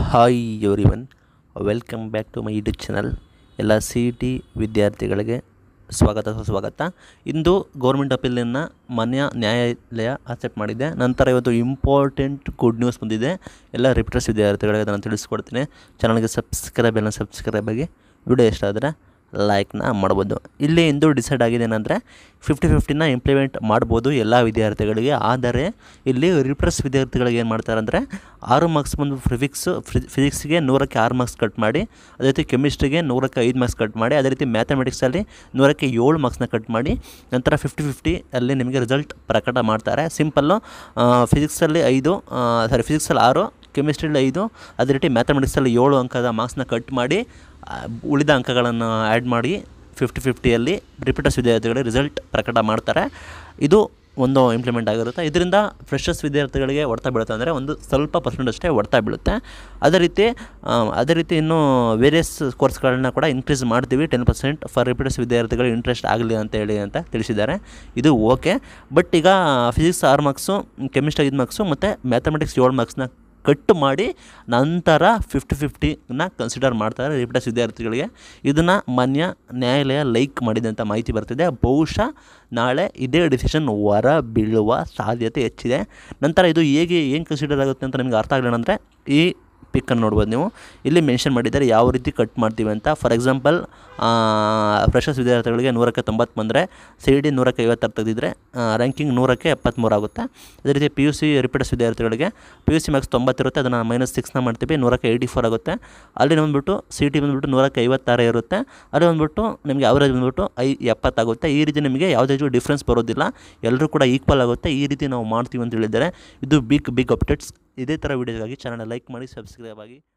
hi everyone welcome back to my YouTube channel ಎಲ್ಲ C E T ವಿದ್ಯಾರ್ಥಿಗಳಿಗೆ ಸ್ವಾಗತ ಸುಸ್ವಾಗತ ಇಂದು ಗೌರ್ಮೆಂಟ್ ಅಪೀಲನ್ನು ಮಾನ್ಯ ನ್ಯಾಯಾಲಯ ಅಕ್ಸೆಪ್ಟ್ ಮಾಡಿದೆ ನಂತರ ಇವತ್ತು ಇಂಪಾರ್ಟೆಂಟ್ ಗುಡ್ ನ್ಯೂಸ್ ಬಂದಿದೆ ಎಲ್ಲ ರಿಪಿಟರ್ಸ್ ವಿದ್ಯಾರ್ಥಿಗಳಿಗೆ ನಾನು ತಿಳಿಸ್ಕೊಡ್ತೀನಿ ಚಾನಲ್ಗೆ ಸಬ್ಸ್ಕ್ರೈಬ್ ಎಲ್ಲ ಸಬ್ಸ್ಕ್ರೈಬ್ ಆಗಿ ವಿಡಿಯೋ ಇಷ್ಟ ಆದರೆ ಲೈಕ್ನ ಮಾಡ್ಬೋದು ಇಲ್ಲಿ ಇಂದು ಡಿಸೈಡ್ ಆಗಿದೆ ಏನಂದರೆ ಫಿಫ್ಟಿ ಫಿಫ್ಟಿನ ಇಂಪ್ಲಿಮೆಂಟ್ ಮಾಡ್ಬೋದು ಎಲ್ಲ ವಿದ್ಯಾರ್ಥಿಗಳಿಗೆ ಆದರೆ ಇಲ್ಲಿ ರಿಪ್ರೆಸ್ ವಿದ್ಯಾರ್ಥಿಗಳಿಗೆ ಏನು ಮಾಡ್ತಾರೆ ಅಂದರೆ ಆರು ಮಾರ್ಕ್ಸ್ ಬಂದು ಫಿಸಿಕ್ಸ್ ಫಿಸಿಕ್ಸ್ಗೆ ನೂರಕ್ಕೆ ಆರು ಮಾರ್ಕ್ಸ್ ಕಟ್ ಮಾಡಿ ಅದೇ ರೀತಿ ಕೆಮಿಸ್ಟ್ರಿಗೆ ನೂರಕ್ಕೆ ಐದು ಮಾರ್ಕ್ಸ್ ಕಟ್ ಮಾಡಿ ಅದೇ ರೀತಿ ಮ್ಯಾಥಮೆಟಿಕ್ಸಲ್ಲಿ ನೂರಕ್ಕೆ ಏಳು ಮಾರ್ಕ್ಸ್ನ ಕಟ್ ಮಾಡಿ ನಂತರ ಫಿಫ್ಟಿ ಫಿಫ್ಟಿ ಅಲ್ಲಿ ನಿಮಗೆ ರಿಸಲ್ಟ್ ಪ್ರಕಟ ಮಾಡ್ತಾರೆ ಸಿಂಪಲ್ಲು ಫಿಸಿಕ್ಸಲ್ಲಿ ಐದು ಸಾರಿ ಫಿಸಿಕ್ಸಲ್ಲಿ ಆರು ಕೆಮಿಸ್ಟ್ರಿಲಿ ಐದು ಅದೇ ರೀತಿ ಮ್ಯಾಥಮೆಟಿಕ್ಸಲ್ಲಿ ಏಳು ಅಂಕದ ಮಾರ್ಕ್ಸ್ನ ಕಟ್ ಮಾಡಿ ಆ, ಉಳಿದ ಅಂಕಗಳನ್ನು ಆ್ಯಡ್ ಮಾಡಿ ಫಿಫ್ಟಿ ಫಿಫ್ಟಿಯಲ್ಲಿ ರಿಪೀಟರ್ಸ್ ವಿದ್ಯಾರ್ಥಿಗಳಿಗೆ ರಿಸಲ್ಟ್ ಪ್ರಕಟ ಮಾಡ್ತಾರೆ ಇದು ಒಂದು ಇಂಪ್ಲಿಮೆಂಟ್ ಆಗಿರುತ್ತೆ ಇದರಿಂದ ಫ್ರೆಶರ್ಸ್ ವಿದ್ಯಾರ್ಥಿಗಳಿಗೆ ಹೊಡ್ತಾ ಬೀಳುತ್ತೆ ಅಂದರೆ ಒಂದು ಸ್ವಲ್ಪ ಪರ್ಸೆಂಟ್ ಅಷ್ಟೇ ಹೊಡ್ತಾ ಬೀಳುತ್ತೆ ಅದೇ ರೀತಿ ಆ, ಅದೇ ರೀತಿ ಇನ್ನೂ ವೇರಿಯಸ್ ಕೋರ್ಸ್ಗಳನ್ನ ಕೂಡ ಇನ್ಕ್ರೀಸ್ ಮಾಡ್ತೀವಿ ಟೆನ್ ಪರ್ಸೆಂಟ್ ಫಾರ್ ರಿಪೀಟರ್ಸ್ ವಿದ್ಯಾರ್ಥಿಗಳು ಇಂಟ್ರೆಸ್ಟ್ ಆಗಲಿ ಅಂತ ಹೇಳಿ ಅಂತ ತಿಳಿಸಿದ್ದಾರೆ ಇದು ಓಕೆ ಬಟ್ ಈಗ ಫಿಸಿಕ್ಸ್ ಆರು ಮಾರ್ಕ್ಸು ಕೆಮಿಸ್ಟ್ರಿ ಐದು ಮಾರ್ಕ್ಸು ಮತ್ತು ಮ್ಯಾಥಮೆಟಿಕ್ಸ್ ಏಳು ಮಾರ್ಕ್ಸ್ನ ಕಟ್ ಮಾಡಿ ನಂತರ ಫಿಫ್ಟಿ ಫಿಫ್ಟಿನ ಕನ್ಸಿಡರ್ ಮಾಡ್ತಾರೆ ರಿಪಿಟರ್ಸ್ ವಿದ್ಯಾರ್ಥಿಗಳಿಗೆ ಇದನ್ನು ಮಾನ್ಯ ನ್ಯಾಯಾಲಯ ಲೈಕ್ ಮಾಡಿದೆ ಅಂತ ಮಾಹಿತಿ ಬರ್ತಿದೆ ಬಹುಶಃ ನಾಳೆ ಇದೇ ಡಿಸಿಷನ್ ಹೊರ ಬೀಳುವ ಸಾಧ್ಯತೆ ಹೆಚ್ಚಿದೆ ನಂತರ ಇದು ಹೇಗೆ ಏನು ಕನ್ಸಿಡರ್ ಆಗುತ್ತೆ ಅಂತ ನಿಮಗೆ ಅರ್ಥ ಆಗಲಿಲ್ಲ ಅಂದರೆ ಈ ಪಿಕ್ಕನ್ನು ನೋಡ್ಬೋದು ನೀವು ಇಲ್ಲಿ ಮೆನ್ಷನ್ ಮಾಡಿದ್ದಾರೆ ಯಾವ ರೀತಿ ಕಟ್ ಮಾಡ್ತೀವಿ ಅಂತ ಫಾರ್ ಎಕ್ಸಾಂಪಲ್ ಫ್ರೆಶರ್ಸ್ ವಿದ್ಯಾರ್ಥಿಗಳಿಗೆ ನೂರಕ್ಕೆ ತೊಂಬತ್ತು ಬಂದರೆ ಸಿ ಡಿ ನೂರಕ್ಕೆ ಐವತ್ತಾರು ತೆಗೆದಿದ್ರೆ ರ್ಯಾಂಕಿಂಗ್ ನೂರಕ್ಕೆ ಎಪ್ಪತ್ತ್ಮೂರು ಆಗುತ್ತೆ ಅದೇ ರೀತಿ ಪಿ ಯು ಸಿ ರಿಪೀಟರ್ಸ್ ವಿದ್ಯಾರ್ಥಿಗಳಿಗೆ ಪಿ ಯು ಸಿ ಮ್ಯಾಕ್ಸ್ ತೊಂಬತ್ತಿರುತ್ತೆ ಅದನ್ನು ಮೈನಸ್ ಸಿಕ್ಸ್ನ ಮಾಡ್ತೀವಿ ನೂರಕ್ಕೆ ಏಯ್ಟಿ ಫೋರ್ ಆಗುತ್ತೆ ಅಲ್ಲಿ ಬಂದುಬಿಟ್ಟು ಸಿ ಟಿ ಬಂದುಬಿಟ್ಟು ನೂರಕ್ಕೆ ಐವತ್ತಾರು ಇರುತ್ತೆ ಅಲ್ಲಿ ಬಂದುಬಿಟ್ಟು ನಿಮಗೆ ಅವರೇಜ್ ಬಂದುಬಿಟ್ಟು ಐ ಎಪ್ಪತ್ತಾಗುತ್ತೆ ಈ ರೀತಿ ನಿಮಗೆ ಯಾವುದೇ ಡಿಫ್ರೆನ್ಸ್ ಬರೋದಿಲ್ಲ ಎಲ್ಲರೂ ಕೂಡ ಈಕ್ವಲ್ ಆಗುತ್ತೆ ಈ ರೀತಿ ನಾವು ಮಾಡ್ತೀವಿ ಅಂತ ಹೇಳಿದ್ದಾರೆ ಇದು ಬಿಗ್ ಬಿಗ್ ಅಪ್ಡೇಟ್ಸ್ ಇದೇ ಥರ ವೀಡಿಯೋಗಾಗಿ ಚಾನಲ್ ಲೈಕ್ ಮಾಡಿ ಸಬ್ಸ್ಕ್ರೈಬ್ ಆಗಿ